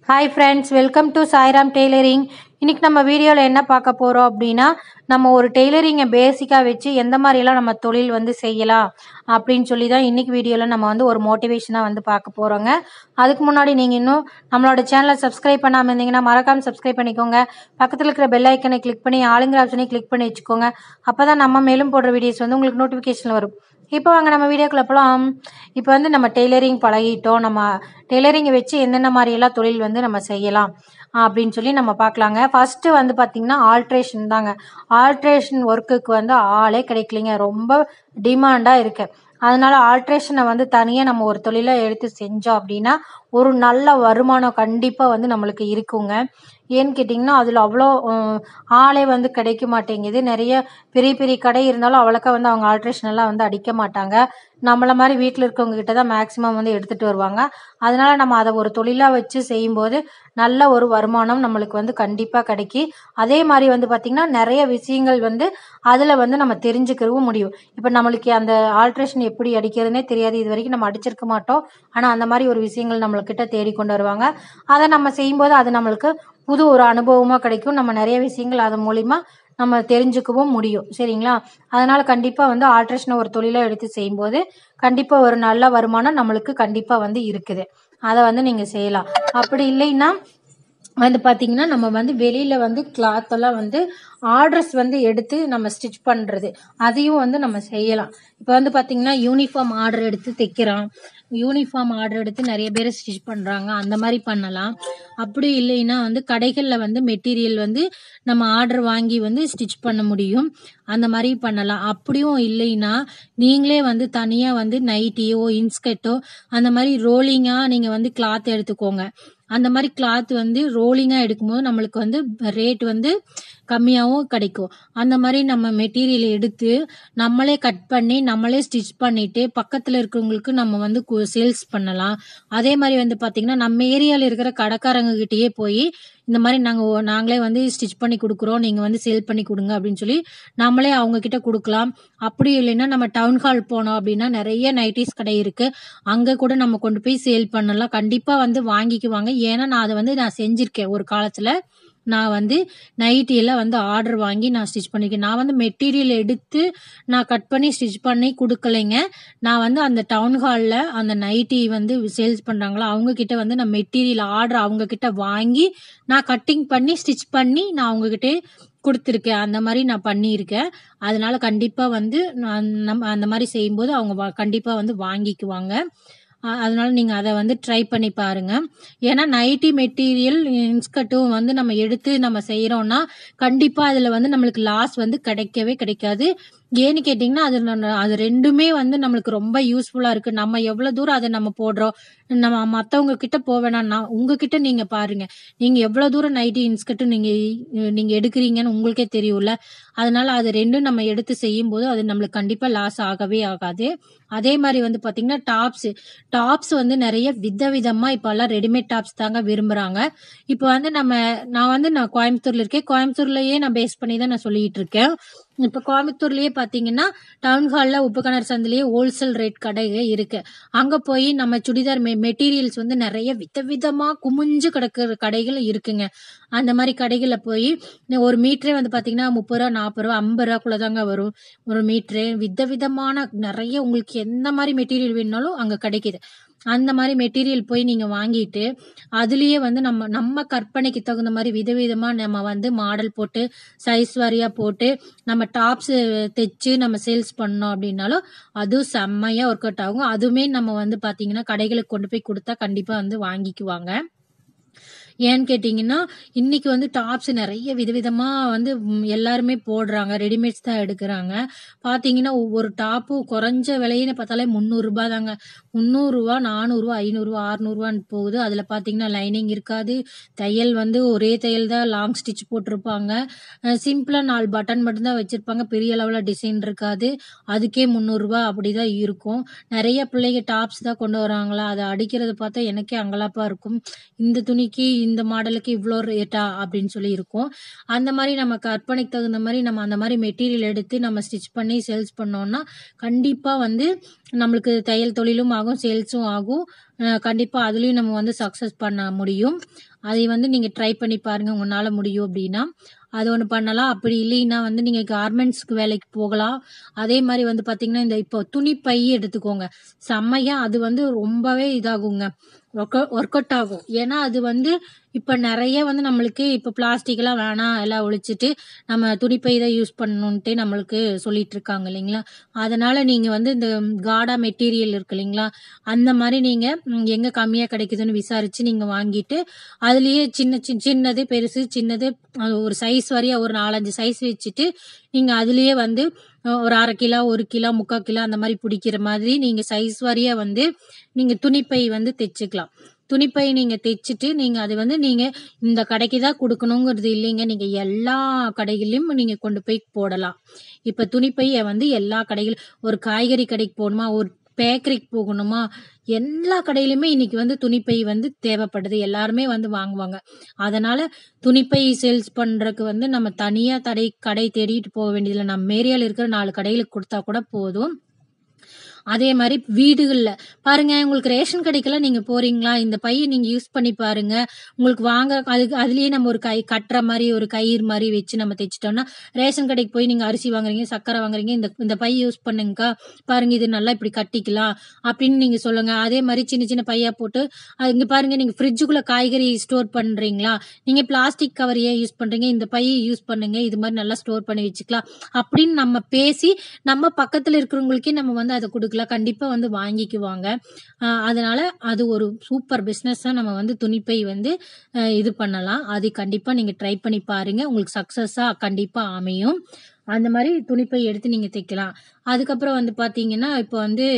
Hi friends welcome to Sairam tailoring இன்னைக்கு நம்ம வீடியோவில் என்ன பார்க்க போகிறோம் அப்படின்னா நம்ம ஒரு டெய்லரிங்கை பேசிக்காக வச்சு எந்த மாதிரியெல்லாம் நம்ம தொழில் வந்து செய்யலாம் அப்படின்னு சொல்லி தான் இன்னைக்கு வீடியோவில் நம்ம வந்து ஒரு மோட்டிவேஷனாக வந்து பார்க்க போகிறோங்க அதுக்கு முன்னாடி நீங்கள் இன்னும் நம்மளோட சேனலை சப்ஸ்கிரைப் பண்ணாமல் இருந்தீங்கன்னா மறக்காமல் சப்ஸ்கிரைப் பண்ணிக்கோங்க பக்கத்தில் இருக்கிற பெல் ஐக்கனை கிளிக் பண்ணி ஆளுங்கிற ஆப்ஷனை கிளிக் பண்ணி வச்சுக்கோங்க அப்போ தான் நம்ம மேலும் போடுற வீடியோஸ் வந்து உங்களுக்கு நோட்டிஃபிகேஷன் வரும் இப்போ வாங்க நம்ம வீடியோக்குள்ள போகலாம் இப்போ வந்து நம்ம டெய்லரிங் பழகிட்டோம் நம்ம டெய்லரிங்கை வச்சு என்னென்ன மாதிரியெல்லாம் தொழில் வந்து நம்ம செய்யலாம் அப்படின்னு சொல்லி நம்ம பார்க்கலாங்க ஃபர்ஸ்ட் வந்து பார்த்தீங்கன்னா ஆல்ட்ரேஷன் தாங்க ஆல்ட்ரேஷன் ஒர்க்குக்கு வந்து ஆளே கிடைக்கலைங்க ரொம்ப டிமாண்டாக இருக்கு அதனால ஆல்ட்ரேஷனை வந்து தனியாக நம்ம ஒரு தொழிலை எடுத்து செஞ்சோம் அப்படின்னா ஒரு நல்ல வருமானம் கண்டிப்பாக வந்து நம்மளுக்கு இருக்குங்க ஏன்னு கேட்டிங்கன்னா அதில் அவ்வளோ உம், ஆளே வந்து கிடைக்க மாட்டேங்குது நிறைய பெரிய பெரிய கடை இருந்தாலும் அவ்வளோக்கா வந்து அவங்க ஆல்ட்ரேஷன் எல்லாம் வந்து அடிக்க மாட்டாங்க நம்மள மாதிரி வீட்டில் இருக்கவங்க கிட்ட தான் மேக்ஸிமம் வந்து எடுத்துட்டு வருவாங்க அதனால நம்ம அதை ஒரு தொழிலாக வச்சு செய்யும்போது நல்ல ஒரு வருமானம் நம்மளுக்கு வந்து கண்டிப்பாக கிடைக்கி அதே மாதிரி வந்து பார்த்திங்கன்னா நிறைய விஷயங்கள் வந்து அதில் வந்து நம்ம தெரிஞ்சுக்கவும் முடியும் இப்போ நம்மளுக்கு அந்த ஆல்ட்ரேஷன் எப்படி அடிக்கிறதுனே தெரியாது இது வரைக்கும் நம்ம அடிச்சிருக்க மாட்டோம் ஆனால் அந்த மாதிரி ஒரு விஷயங்கள் நம்மளுக்கிட்ட தேடி கொண்டு வருவாங்க அதை நம்ம செய்யும்போது அது நம்மளுக்கு புது ஒரு அனுபவமாக கிடைக்கும் நம்ம நிறைய விஷயங்கள் அதன் மூலிமா நம்ம தெரிஞ்சுக்கவும் முடியும் சரிங்களா அதனால கண்டிப்பாக வந்து ஆல்ட்ரேஷனை ஒரு தொழிலாக எடுத்து செய்யும்போது கண்டிப்பாக ஒரு நல்ல வருமானம் நம்மளுக்கு கண்டிப்பாக வந்து இருக்குது அதை வந்து நீங்கள் செய்யலாம் அப்படி இல்லைன்னா வந்து பார்த்தீங்கன்னா நம்ம வந்து வெளியில் வந்து கிளாத் எல்லாம் வந்து ஆர்டர்ஸ் வந்து எடுத்து நம்ம ஸ்டிச் பண்ணுறது அதையும் வந்து நம்ம செய்யலாம் இப்போ வந்து பார்த்தீங்கன்னா யூனிஃபார்ம் ஆர்டர் எடுத்து தைக்கிறோம் யூனிஃபார்ம் ஆர்டர் எடுத்து நிறைய பேர் ஸ்டிச் பண்ணுறாங்க அந்த மாதிரி பண்ணலாம் அப்படி இல்லைன்னா வந்து கடைகளில் வந்து மெட்டீரியல் வந்து நம்ம ஆர்டர் வாங்கி வந்து ஸ்டிச் பண்ண முடியும் அந்த மாதிரி பண்ணலாம் அப்படியும் இல்லைன்னா நீங்களே வந்து தனியாக வந்து நைட்டியோ இன்ஸ்கர்ட்டோ அந்த மாதிரி ரோலிங்காக நீங்கள் வந்து கிளாத் எடுத்துக்கோங்க அந்த மாதிரி கிளாத் வந்து ரோலிங்காக எடுக்கும்போது நம்மளுக்கு வந்து ரேட் வந்து கம்மியாகவும் கிடைக்கும் அந்த மாதிரி நம்ம மெட்டீரியல் எடுத்து நம்மளே கட் பண்ணி நம்மளே ஸ்டிச் பண்ணிட்டு பக்கத்தில் இருக்கிறவங்களுக்கு நம்ம வந்து சேல்ஸ் பண்ணலாம் அதே மாதிரி வந்து பார்த்தீங்கன்னா நம்ம ஏரியாவில் இருக்கிற கடைக்காரங்க கிட்டேயே போய் இந்த மாதிரி நாங்கள் நாங்களே வந்து ஸ்டிச் பண்ணி கொடுக்குறோம் நீங்கள் வந்து சேல் பண்ணி கொடுங்க அப்படின்னு சொல்லி நம்மளே அவங்க கிட்ட கொடுக்கலாம் அப்படி இல்லைன்னா நம்ம டவுன் ஹால் போனோம் அப்படின்னா நிறைய நைட்டிஸ் கடை இருக்கு அங்கே கூட நம்ம கொண்டு போய் சேல் பண்ணலாம் கண்டிப்பாக வந்து வாங்கிக்குவாங்க ஏன்னா நான் அதை வந்து நான் செஞ்சிருக்கேன் ஒரு காலத்தில் நான் வந்து நைட்டி எல்லாம் வந்து ஆர்டர் வாங்கி நான் ஸ்டிச் பண்ணிருக்கேன் நான் வந்து மெட்டீரியல் எடுத்து நான் கட் பண்ணி ஸ்டிச் பண்ணி கொடுக்கலைங்க நான் வந்து அந்த டவுன் ஹாலில் அந்த நைட்டி வந்து சேல்ஸ் பண்ணுறாங்களோ அவங்க கிட்ட வந்து நான் மெட்டீரியல் ஆர்டர் அவங்க கிட்ட வாங்கி நான் கட்டிங் பண்ணி ஸ்டிச் பண்ணி நான் அவங்க கிட்டே கொடுத்துருக்கேன் அந்த மாதிரி நான் பண்ணியிருக்கேன் அதனால கண்டிப்பாக வந்து நான் நம்ம அந்த மாதிரி செய்யும்போது அவங்க வா- கண்டிப்பா வந்து வாங்கிக்குவாங்க அ- அதனால நீங்க அதை வந்து ட்ரை பண்ணி பாருங்க ஏன்னா நைட்டி மெட்டீரியல் இன்ஸ்கர்ட்டும் வந்து நம்ம எடுத்து நம்ம செய்யறோம்னா கண்டிப்பா அதுல வந்து நம்மளுக்கு லாஸ் வந்து கிடைக்கவே கிடைக்காது ஏன்னு கேட்டிங்கன்னா அது நம்ம- அது ரெண்டுமே வந்து நம்மளுக்கு ரொம்ப யூஸ்ஃபுல்லா இருக்கு நம்ம எவ்வளவு தூரம் அதை நம்ம போடுறோம் நம்ம மத்தவங்க கிட்ட போக வேணாம் நான் உங்ககிட்ட நீங்க பாருங்க நீங்க எவ்வளவு தூரம் நைட்டி இன்ஸ்கர்ட் நீங்க நீங்க எடுக்கிறீங்கன்னு உங்களுக்கே தெரியும்ல அதனால அது ரெண்டும் நம்ம எடுத்து செய்யும் போது அது நம்மளுக்கு கண்டிப்பா லாஸ் ஆகவே ஆகாது அதே மாதிரி வந்து பாத்தீங்கன்னா டாப்ஸ் டாப்ஸ் வந்து நிறைய விதவிதமா இப்ப எல்லாம் ரெடிமேட் டாப்ஸ் தாங்க விரும்புறாங்க இப்ப வந்து நம்ம நான் வந்து நான் கோயம்புத்தூர்ல இருக்கேன் கோயம்புத்தூர்லயே நான் பேஸ் பண்ணி தான் நான் சொல்லிட்டு இருக்கேன் இப்ப கோயம்புத்தூர்லயே பாத்தீங்கன்னா டவுன் ஹால்ல உப்புக்கணர் சந்திலேயே ஹோல்சேல் ரேட் கடை இருக்கு அங்க போய் நம்ம சுடிதார் மெட்டீரியல்ஸ் வந்து நிறைய விதவிதமா குமிஞ்சு கிடக்குற கடைகள் இருக்குங்க அந்த மாதிரி கடைகளில் போய் ஒரு மீட்டரே வந்து பாத்தீங்கன்னா முப்பது ரூபா நாற்பது ரூபா ஐம்பது ரூபாக்குள்ள தாங்க வரும் ஒரு மீட்ரு விதவிதமான நிறைய உங்களுக்கு எந்த மாதிரி மெட்டீரியல் வேணுனாலும் அங்க கிடைக்குது அந்த மாதிரி மெட்டீரியல் போய் நீங்க வாங்கிட்டு அதுலயே வந்து நம்ம நம்ம கற்பனைக்கு தகுந்த மாதிரி விதவிதமா நம்ம வந்து மாடல் போட்டு சைஸ் வாரியா போட்டு நம்ம டாப்ஸ் தைச்சு நம்ம சேல்ஸ் பண்ணோம் அப்படின்னாலும் அதுவும் செம்மையா ஒர்க் அவுட் ஆகும் அதுவுமே நம்ம வந்து பாத்தீங்கன்னா கடைகளுக்கு கொண்டு போய் கொடுத்தா கண்டிப்பா வந்து வாங்கிக்குவாங்க ஏன்னு கேட்டிங்கன்னா இன்னைக்கு வந்து டாப்ஸ் நிறைய விதவிதமா வந்து ம், எல்லாருமே போடுறாங்க ரெடிமேட்ஸ் தான் எடுக்கிறாங்க பாத்தீங்கன்னா ஒவ்வொரு டாப்பும் குறைஞ்ச விலையின்னு பார்த்தாலே முந்நூறு ரூபாய் தாங்க முந்நூறுரூவா நானூறுரூவா ஐநூறுரூவா அறுநூறுவான்னு போகுது அதில் பார்த்தீங்கன்னா லைனிங் இருக்காது தையல் வந்து ஒரே தையல் தான் லாங் ஸ்டிச் போட்டிருப்பாங்க சிம்பிளாக நாலு பட்டன் மட்டும்தான் வச்சிருப்பாங்க பெரிய அளவில் டிசைன் இருக்காது அதுக்கே முந்நூறுரூவா அப்படி தான் இருக்கும் நிறைய பிள்ளைங்க டாப்ஸ் தான் கொண்டு வராங்களா அதை அடிக்கிறத பார்த்தா எனக்கே அங்கலாப்பா இருக்கும் இந்த துணிக்கு இந்த மாடலுக்கு இவ்வளோ ரேட்டா அப்படின்னு சொல்லி இருக்கும் அந்த மாதிரி நம்ம கற்பனைக்கு தகுந்த மாதிரி நம்ம அந்த மாதிரி மெட்டீரியல் எடுத்து நம்ம ஸ்டிச் பண்ணி சேல்ஸ் பண்ணோம்னா கண்டிப்பாக வந்து நம்மளுக்கு தையல் தொழிலும் ஆகும் சேல்ஸும் ஆகும் அஹ் கண்டிப்பா அதுலயும் நம்ம வந்து சக்சஸ் பண்ண முடியும் அதை வந்து நீங்க ட்ரை பண்ணி பாருங்க உங்களால முடியும் அப்படின்னா அது ஒன்று பண்ணலாம் அப்படி இல்லைன்னா வந்து நீங்க கார்மெண்ட்ஸ்க்கு வேலைக்கு போகலாம் அதே மாதிரி வந்து பாத்தீங்கன்னா இந்த இப்போ துணி பை எடுத்துக்கோங்க செம்மையா அது வந்து ரொம்பவே இதாகுங்க ஒர்க் அவுட் ஆகும் ஏன்னா அது வந்து இப்போ நிறைய வந்து நம்மளுக்கு இப்போ பிளாஸ்டிக் எல்லாம் வேணாம் எல்லாம் ஒழிச்சிட்டு நம்ம துணிப்பை தான் யூஸ் பண்ணணுன்ட்டு நம்மளுக்கு சொல்லிட்டு இருக்காங்க இல்லைங்களா அதனால நீங்க வந்து இந்த காடா மெட்டீரியல் இருக்கு இல்லைங்களா அந்த மாதிரி நீங்க ம், எங்க கம்மியா கிடைக்குதுன்னு விசாரிச்சு நீங்க வாங்கிட்டு அதுலயே சின்ன சின்ன சின்னது பெருசு சின்னது அது ஒரு சைஸ் வரையா ஒரு நாலஞ்சு சைஸ் வச்சுட்டு நீங்க அதுலயே வந்து அஹ், ஒரு அரை கிலோ ஒரு கிலோ முக்கால் கிலோ அந்த மாதிரி பிடிக்கிற மாதிரி நீங்க சைஸ் வாரியா வந்து நீங்க துணிப்பை வந்து தைச்சுக்கலாம் துணிப்பை நீங்க தைச்சிட்டு நீங்க அது வந்து நீங்க இந்த கடைக்கு தான் கொடுக்கணுங்கிறது இல்லைங்க நீங்க எல்லா கடைகளிலும் நீங்க கொண்டு போய் போடலாம் இப்ப துணிப்பைய வந்து எல்லா கடைகளும் ஒரு காய்கறி கடைக்கு போகணுமா ஒரு பேக்கரிக்கு போகணுமா எல்லா கடையிலுமே இன்னைக்கு வந்து துணிப்பை வந்து தேவைப்படுது எல்லாருமே வந்து வாங்குவாங்க அதனால துணிப்பை சேல்ஸ் பண்றதுக்கு வந்து நம்ம தனியா தடை கடை தேடிட்டு போக வேண்டியதில்லை நம்ம ஏரியால இருக்கிற நாலு கடைகளுக்கு கொடுத்தா கூட போதும் அதே மாதிரி வீடுகள்ல பாருங்க உங்களுக்கு ரேஷன் கடைக்கெல்லாம் நீங்க போறீங்களா இந்த பையை நீங்க யூஸ் பண்ணி பாருங்க உங்களுக்கு வாங்க அதுக்கு அதுலயே நம்ம ஒரு கை கட்டுற மாதிரி ஒரு கயிறு மாதிரி வச்சு நம்ம தைச்சிட்டோம்னா ரேஷன் கடைக்கு போய் நீங்க அரிசி வாங்குறீங்க சக்கரை வாங்குறீங்க இந்த இந்த பை யூஸ் பண்ணுங்கக்கா பாருங்க இது நல்லா இப்படி கட்டிக்கலாம் அப்படின்னு நீங்க சொல்லுங்க அதே மாதிரி சின்ன சின்ன பையா போட்டு அது இங்க பாருங்க நீங்க ஃப்ரிட்ஜுக்குள்ள காய்கறி ஸ்டோர் பண்றீங்களா நீங்க பிளாஸ்டிக் கவர் ஏன் யூஸ் பண்றீங்க இந்த பையை யூஸ் பண்ணுங்க இது மாதிரி நல்லா ஸ்டோர் பண்ணி வச்சுக்கலாம் அப்படின்னு நம்ம பேசி நம்ம பக்கத்துல இருக்கிறவங்களுக்கே நம்ம வந்து அதை கொடுக்கலாம் கண்டிப்பா வந்து வாங்கிக்குவாங்க ஆஹ் அதனால அது ஒரு சூப்பர் பிஸ்னஸா நம்ம வந்து துணிப்பை வந்து ஆஹ் இது பண்ணலாம் அது கண்டிப்பா நீங்க ட்ரை பண்ணி பாருங்க உங்களுக்கு சக்சஸா கண்டிப்பா அமையும் அந்த மாதிரி துணிப்பை எடுத்து நீங்க தைக்கலாம் அதுக்கப்புறம் வந்து பாத்தீங்கன்னா இப்போ வந்து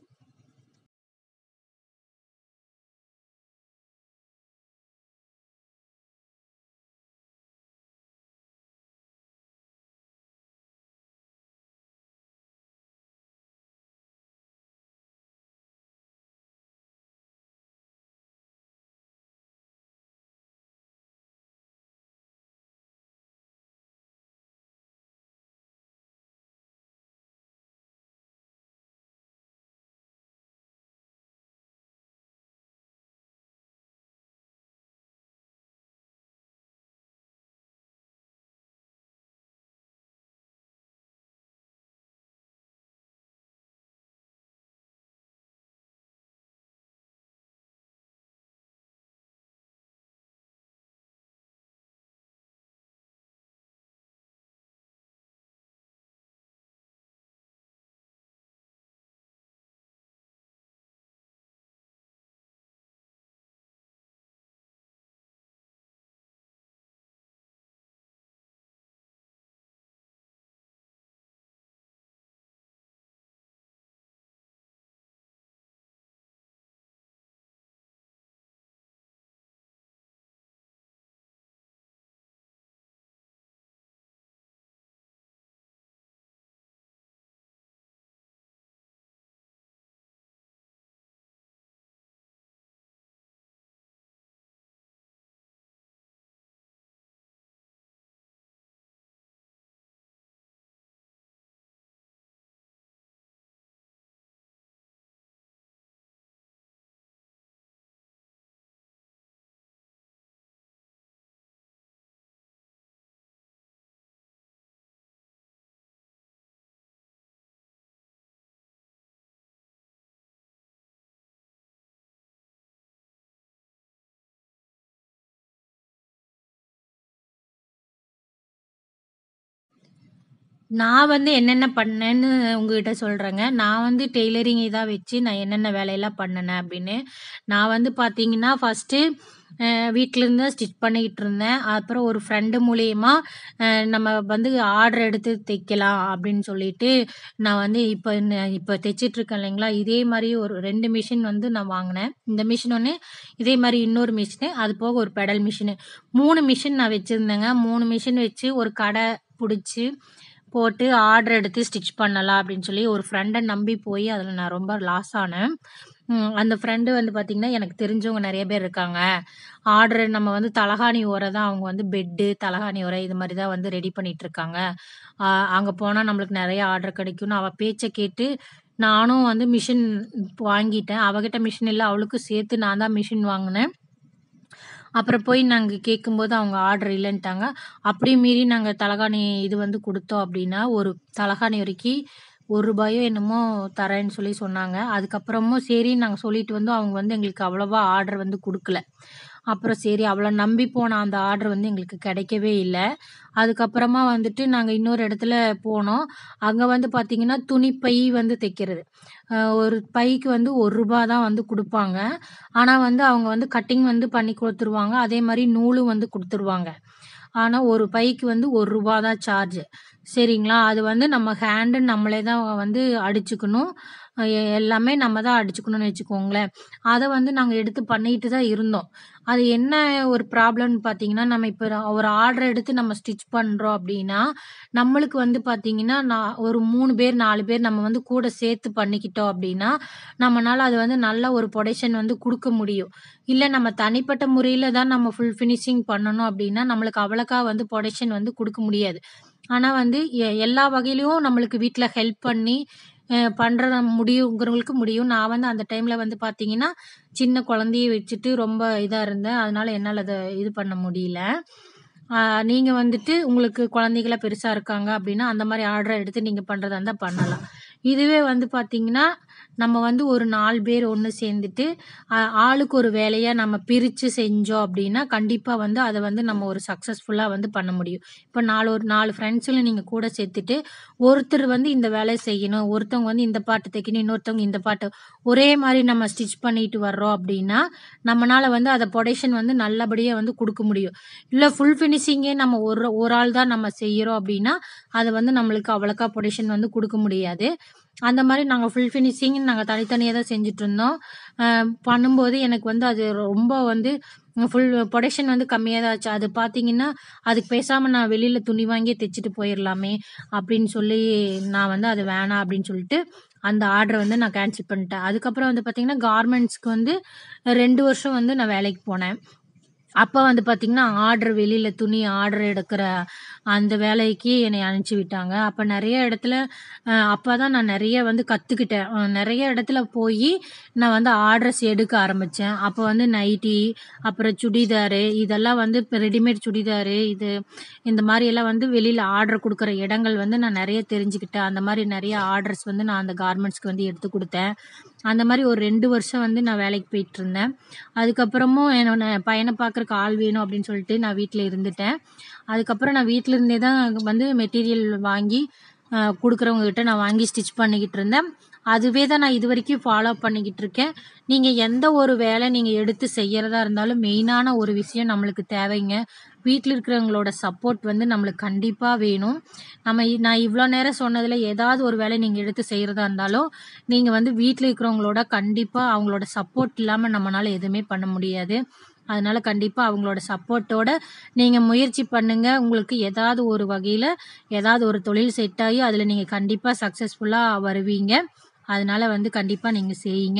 நான் வந்து என்னென்ன பண்ணேன்னு உங்ககிட்ட சொல்றேங்க. நான் வந்து டெய்லரிங் இதா வச்சு நான் என்னென்ன வேலையெல்லாம் பண்ணுனேன் அப்படின்னு. நான் வந்து பார்த்தீங்கன்னா, ஃபர்ஸ்ட்டு அ வீட்ல இருந்து தான் ஸ்டிச் பண்ணிக்கிட்டு இருந்தேன். அப்புறம் ஒரு ஃப்ரெண்டு மூலியமா அ நம்ம வந்து ஆர்டர் எடுத்து தைக்கலாம் அப்படின்னு சொல்லிட்டு, நான் வந்து இப்ப ந இப்ப தைச்சிட்டு இருக்கேன் இல்லைங்களா? இதே மாரி ஒரு 2 மிஷின் வந்து நான் வாங்குனேன். இந்த மிஷின் ஒண்ணு, இதே மாரி இன்னொரு மிஷினு, அது போக ஒரு பெடல் மிஷினு. 3 மிஷின் நான் வச்சிருந்தேங்க. 3 மிஷின் வச்சு ஒரு கடை புடிச்சு, போட்டு ஆர்டர் எடுத்து ஸ்டிச் பண்ணலாம் அப்படின்னு சொல்லி ஒரு ஃப்ரெண்ட நம்பி போய் அதில நான் ரொம்ப லாஸ் ஆனேன். ம், அந்த ஃப்ரெண்டு வந்து பார்த்தீங்கன்னா எனக்கு தெரிஞ்சவங்க நிறைய பேர் இருக்காங்க ஆர்டர் நம்ம வந்து தலகாணி உரை தான் அவங்க வந்து பெட்டு தலகாணி உரை இது மாதிரி தான் வந்து ரெடி பண்ணிட்டு இருக்காங்க அங்கே போனால் நம்மளுக்கு நிறைய ஆர்டர் கிடைக்கும்னு அவள் பேச்சை கேட்டு நானும் வந்து மிஷின் வாங்கிட்டேன் அவகிட்ட மிஷின் இல்லை அவளுக்கும் சேர்த்து நான் தான் மிஷின் வாங்கினேன் அப்புறம் போய் நாங்கள் கேட்கும்போது அவங்க ஆர்டர் இல்லைன்ட்டாங்க அப்படியும் மீறி நாங்கள் தலகாணி இது வந்து கொடுத்தோம் அப்படின்னா ஒரு தலகாணி வரைக்கும் ஒரு ரூபாயோ என்னமோ தரேன்னு சொல்லி சொன்னாங்க அதுக்கப்புறமும் சரி நாங்கள் சொல்லிட்டு வந்து அவங்க வந்து எங்களுக்கு அவ்வளோவா ஆர்டர் வந்து கொடுக்கல அப்புறம் சரி அவளை நம்பி போன அந்த ஆர்டர் வந்து எங்களுக்கு கிடைக்கவே இல்லை அதுக்கப்புறமா வந்துட்டு நாங்கள் இன்னொரு இடத்துல போனோம் அங்கே வந்து பார்த்தீங்கன்னா துணிப்பை வந்து தைக்கிறது அஹ் ஒரு பைக்கு வந்து ஒரு ரூபா தான் வந்து கொடுப்பாங்க ஆனால் வந்து அவங்க வந்து கட்டிங் வந்து பண்ணி கொடுத்துருவாங்க அதே மாதிரி நூலும் வந்து கொடுத்துருவாங்க ஆனால் ஒரு பைக்கு வந்து ஒரு ரூபா தான் சார்ஜ் சரிங்களா அது வந்து நம்ம ஹேண்டு நம்மளே தான் வந்து அடிச்சுக்கணும் எ- எல்லாமே நம்ம தான் அடிச்சுக்கணும்னு வச்சுக்கோங்களேன் அதை வந்து நாங்கள் எடுத்து பண்ணிட்டு தான் இருந்தோம் அது என்ன ஒரு ப்ராப்ளம்னு பார்த்தீங்கன்னா நம்ம இப்போ ஒரு ஆர்டர் எடுத்து நம்ம ஸ்டிச் பண்ணுறோம் அப்படின்னா நம்மளுக்கு வந்து பார்த்தீங்கன்னா நான் ஒரு மூணு பேர் நாலு பேர் நம்ம வந்து கூட சேர்த்து பண்ணிக்கிட்டோம் அப்படின்னா நம்மனால அது வந்து நல்ல ஒரு ப்ரொடக்ஷன் வந்து கொடுக்க முடியும் இல்லை நம்ம தனிப்பட்ட முறையில் தான் நம்ம ஃபுல் ஃபினிஷிங் பண்ணணும் அப்படின்னா நம்மளுக்கு அவ்வளோக்கா வந்து ப்ரொடக்ஷன் வந்து கொடுக்க முடியாது ஆனால் வந்து எ- எல்லா வகையிலையும் நம்மளுக்கு வீட்டில் ஹெல்ப் பண்ணி அஹ் பண்ற முடியுங்கிறவங்களுக்கு முடியும் நான் வந்து அந்த டைம்ல வந்து பாத்தீங்கன்னா சின்ன குழந்தைய வச்சுட்டு ரொம்ப இதா இருந்தேன் அதனால என்னால் அதை இது பண்ண முடியல ஆஹ் நீங்க வந்துட்டு உங்களுக்கு குழந்தைகள பெருசா இருக்காங்க அப்படின்னா அந்த மாதிரி ஆர்டர் எடுத்து நீங்க பண்றதா இருந்தா பண்ணலாம் இதுவே வந்து பாத்தீங்கன்னா நம்ம வந்து ஒரு நாலு பேர் ஒன்று சேர்ந்துட்டு ஆஹ் ஆளுக்கு ஒரு வேலையா நம்ம பிரிச்சு செஞ்சோம் அப்படின்னா கண்டிப்பா வந்து அதை வந்து நம்ம ஒரு சக்சஸ்ஃபுல்லா வந்து பண்ண முடியும் இப்போ நாலு ஒரு நாலு ஃப்ரெண்ட்ஸுல நீங்க கூட சேர்த்துட்டு ஒருத்தர் வந்து இந்த வேலையை செய்யணும் ஒருத்தவங்க வந்து இந்த பாட்டு தைக்கணும் இன்னொருத்தவங்க இந்த பாட்டு ஒரே மாதிரி நம்ம ஸ்டிச் பண்ணிட்டு வர்றோம் அப்படின்னா நம்மனால வந்து அதை ப்ரொடக்ஷன் வந்து நல்லபடியாக வந்து கொடுக்க முடியும் இல்லை ஃபுல் ஃபினிஷிங்கே நம்ம ஒரு ஒரு ஆள் தான் நம்ம செய்கிறோம் அப்படின்னா அதை வந்து நம்மளுக்கு அவ்வளோக்கா ப்ரொடக்ஷன் வந்து கொடுக்க முடியாது அந்த மாதிரி நாங்கள் ஃபுல் ஃபினிஷிங் நாங்கள் தனித்தனியாக தான் செஞ்சுட்டு இருந்தோம் அஹ் பண்ணும்போது எனக்கு வந்து அது ரொம்ப வந்து ஃபுல் ப்ரொடக்ஷன் வந்து கம்மியாக தான் ஆச்சு அது பார்த்தீங்கன்னா அதுக்கு பேசாமல் நான் வெளியில் துணி வாங்கி தைச்சிட்டு போயிடலாமே அப்படின்னு சொல்லி நான் வந்து அது வேணாம் அப்படின்னு சொல்லிட்டு அந்த ஆர்டரை வந்து நான் கேன்சல் பண்ணிட்டேன் அதுக்கப்புறம் வந்து பார்த்தீங்கன்னா கார்மெண்ட்ஸ்க்கு வந்து ரெண்டு வருஷம் வந்து நான் வேலைக்கு போனேன் அப்போ வந்து பார்த்தீங்கன்னா ஆர்டர் வெளியில் துணி ஆர்டர் எடுக்கிற அந்த வேலைக்கு என்னை அனுப்பிச்சி விட்டாங்க அப்போ நிறைய இடத்துல அப்போ தான் நான் நிறைய வந்து கற்றுக்கிட்டேன் நிறைய இடத்துல போய் நான் வந்து ஆர்டர்ஸ் எடுக்க ஆரம்பித்தேன் அப்போ வந்து நைட்டி அப்புறம் சுடிதாரு இதெல்லாம் வந்து இப்போ ரெடிமேட் சுடிதாரு இது இந்த மாதிரி எல்லாம் வந்து வெளியில் ஆர்டர் கொடுக்குற இடங்கள் வந்து நான் நிறைய தெரிஞ்சுக்கிட்டேன் அந்த மாதிரி நிறைய ஆர்டர்ஸ் வந்து நான் அந்த கார்மெண்ட்ஸ்க்கு வந்து எடுத்து கொடுத்தேன் அந்த மாதிரி ஒரு ரெண்டு வருஷம் வந்து நான் வேலைக்கு போயிட்டு இருந்தேன் அதுக்கப்புறமும் என்னோட பையனை பார்க்குறக்கு ஆள் வேணும் அப்படின்னு சொல்லிட்டு நான் வீட்டில் இருந்துட்டேன் அதுக்கப்புறம் நான் வீட்டில் இருந்தே தான் வந்து மெட்டீரியல் வாங்கி கொடுக்குறவங்க கிட்ட நான் வாங்கி ஸ்டிச் பண்ணிக்கிட்டு இருந்தேன் அதுவே தான் நான் இது வரைக்கும் ஃபாலோ பண்ணிக்கிட்டு இருக்கேன் நீங்கள் எந்த ஒரு வேலை நீங்கள் எடுத்து செய்யறதா இருந்தாலும் மெயினான ஒரு விஷயம் நம்மளுக்கு தேவைங்க வீட்டில் இருக்கிறவங்களோட சப்போர்ட் வந்து நம்மளுக்கு கண்டிப்பாக வேணும் நம்ம இ- நான் இவ்வளோ நேரம் சொன்னதில் ஏதாவது ஒரு வேலை நீங்கள் எடுத்து செய்கிறதா இருந்தாலும் நீங்கள் வந்து வீட்டில் இருக்கிறவங்களோட கண்டிப்பாக அவங்களோட சப்போர்ட் இல்லாமல் நம்மளால எதுவுமே பண்ண முடியாது அதனால கண்டிப்பாக அவங்களோட சப்போர்ட்டோட நீங்கள் முயற்சி பண்ணுங்க உங்களுக்கு ஏதாவது ஒரு வகையில் ஏதாவது ஒரு தொழில் செட் ஆகி அதில் நீங்கள் கண்டிப்பாக சக்ஸஸ்ஃபுல்லாக வருவீங்க அதனால வந்து கண்டிப்பாக நீங்கள் செய்யுங்க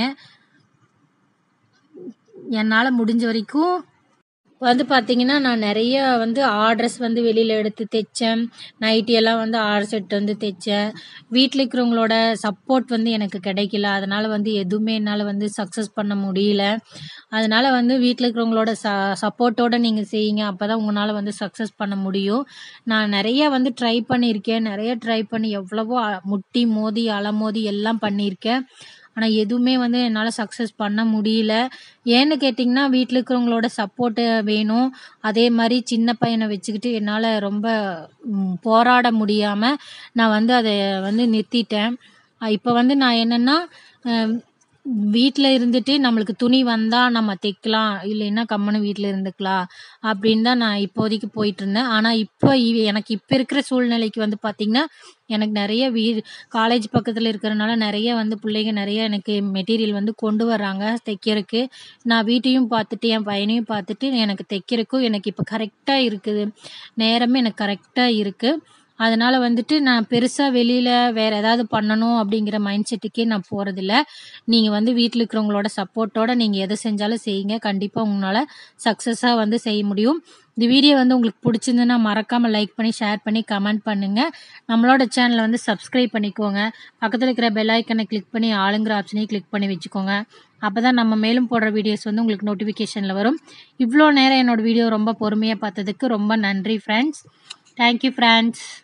என்னால் முடிஞ்ச வரைக்கும் வந்து பார்த்தீங்கன்னா நான் நிறைய வந்து ஆர்டர்ஸ் வந்து வெளியில் எடுத்து தைச்சேன் நைட்டி எல்லாம் வந்து ஆர்டர்ஸ் எடுத்து வந்து தைச்சேன் வீட்டில் இருக்கிறவங்களோட சப்போர்ட் வந்து எனக்கு கிடைக்கல அதனால வந்து எதுவுமே என்னால் வந்து சக்ஸஸ் பண்ண முடியல அதனால வந்து வீட்டில் இருக்கிறவங்களோட ச சப்போர்ட்டோட நீங்கள் செய்யுங்க அப்போ தான் உங்களால் வந்து சக்ஸஸ் பண்ண முடியும் நான் நிறைய வந்து ட்ரை பண்ணியிருக்கேன் நிறைய ட்ரை பண்ணி எவ்வளவோ அ- முட்டி மோதி அலமோதி எல்லாம் பண்ணியிருக்கேன் ஆனால் எதுவுமே வந்து என்னால் சக்ஸஸ் பண்ண முடியல ஏன்னு கேட்டிங்கன்னா வீட்டில் இருக்கிறவங்களோட சப்போர்ட்டு வேணும் அதே மாதிரி சின்ன பையனை வச்சுக்கிட்டு என்னால் ரொம்ப ம், போராட முடியாமல் நான் வந்து அதை வந்து நிறுத்திட்டேன் இப்போ வந்து நான் என்னென்னா வீட்டில் இருந்துட்டு நம்மளுக்கு துணி வந்தால் நம்ம தைக்கலாம் இல்லைன்னா கம்முன்னு வீட்டில் இருந்துக்கலாம் அப்படின்னு தான் நான் இப்போதைக்கு போயிட்டு இருந்தேன் ஆனால் இப்போ இ- எனக்கு இப்போ இருக்கிற சூழ்நிலைக்கு வந்து பார்த்திங்கன்னா எனக்கு நிறைய வீ காலேஜ் பக்கத்தில் இருக்கிறனால நிறைய வந்து பிள்ளைங்க நிறைய எனக்கு மெட்டீரியல் வந்து கொண்டு வராங்க தைக்கிறதுக்கு நான் வீட்டையும் பார்த்துட்டு என் பையனையும் பார்த்துட்டு எனக்கு தைக்கிறதுக்கும் எனக்கு இப்போ கரெக்டாக இருக்குது நேரமே எனக்கு கரெக்டாக இருக்குது அதனால வந்துட்டு நான் பெருசாக வெளியில் வேறு ஏதாவது பண்ணணும் அப்படிங்கிற மைண்ட் செட்டுக்கே நான் போகிறதில்ல நீங்கள் வந்து வீட்டில் இருக்கிறவங்களோட சப்போர்ட்டோட நீங்கள் எதை செஞ்சாலும் செய்யுங்க கண்டிப்பாக உங்களால் சக்ஸஸாக வந்து செய்ய முடியும் இந்த வீடியோ வந்து உங்களுக்கு பிடிச்சிருந்துன்னா மறக்காமல் லைக் பண்ணி ஷேர் பண்ணி கமெண்ட் பண்ணுங்கள் நம்மளோட சேனலை வந்து சப்ஸ்கிரைப் பண்ணிக்கோங்க பக்கத்தில் இருக்கிற பெல் ஐக்கனை கிளிக் பண்ணி ஆளுங்கிற ஆப்ஷனையும் கிளிக் பண்ணி வச்சுக்கோங்க அப்போ தான் நம்ம மேலும் போடுற வீடியோஸ் வந்து உங்களுக்கு நோட்டிஃபிகேஷனில் வரும் இவ்வளோ நேரம் என்னோட வீடியோ ரொம்ப பொறுமையாக பார்த்ததுக்கு ரொம்ப நன்றி ஃப்ரெண்ட்ஸ் தேங்க்யூ ஃப்ரெண்ட்ஸ்